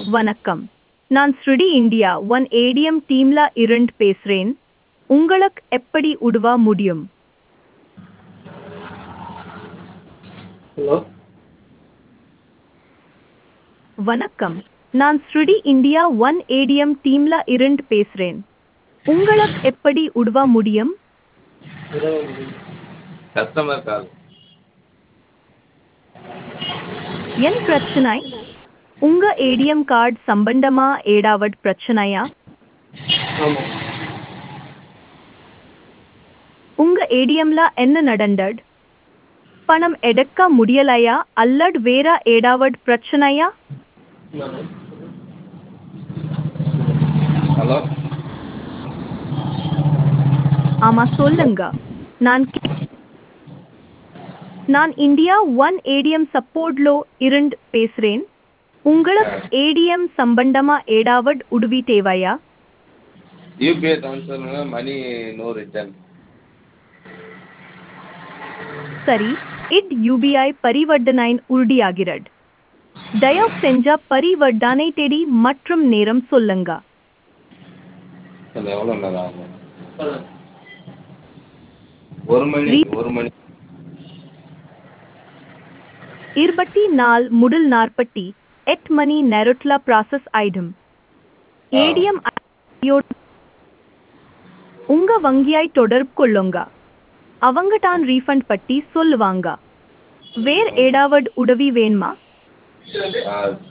வணக்கம் நான் ஸ்ருடி இந்தியா ஒன் ஏடிஎம் டீம்ல இருந்து பேசுறேன் உங்களுக்கு எப்படி உதவ முடியும் ஹலோ வணக்கம் நான் ஸ்ருடி இந்தியா ஒன் ஏடிஎம் டீம்ல இருந்து பேசுறேன் உங்களுக்கு எப்படி உதவ முடியும் கஸ்டமர் கால் என் பிரச்சனை உங்க ஏடிஎம் கார்டு சம்பந்தமா ஏடாவட் பிரச்சனையா ஆமாம் உங்க ஏடிஎம்ல என்ன நடந்தது பணம் எடுக்க முடியலையா அல்லது வேற ஏடாவட் பிரச்சனையா ஹலோ ஆமா சொல்லுங்க நான் கே- நான் இந்தியா ஒன் ஏடிஎம் சப்போர்ட்லோ இருந்து பேசுறேன் உங்களுக்கு ஏடிஎம் சம்பந்தமா ஏடாவட் உதவி தேவையா UPI transfer money no return சரி இட் யூபிஐ பரிவர்த்தனை உறுதியாகிறது தயவு செஞ்ச பரிவர்த்தனை தேதி மற்றும் நேரம் சொல்லுங்க அது எவ்வளோ நேரம் ஆகும் ஒரு மணி ஒரு மணி இருபத்தி நாள் முதல் நாற்பத்தி எட்டு மணி நேரத்துல ப்ராசஸ் ஆயிடும் ஏடிஎம் உங்க வங்கியாய் தொடர்பு கொள்ளுங்க அவங்க தான் ரீஃபண்ட் பட்டி சொல்லுவாங்க வேற ஏடாவட் உதவி வேணுமா ஆ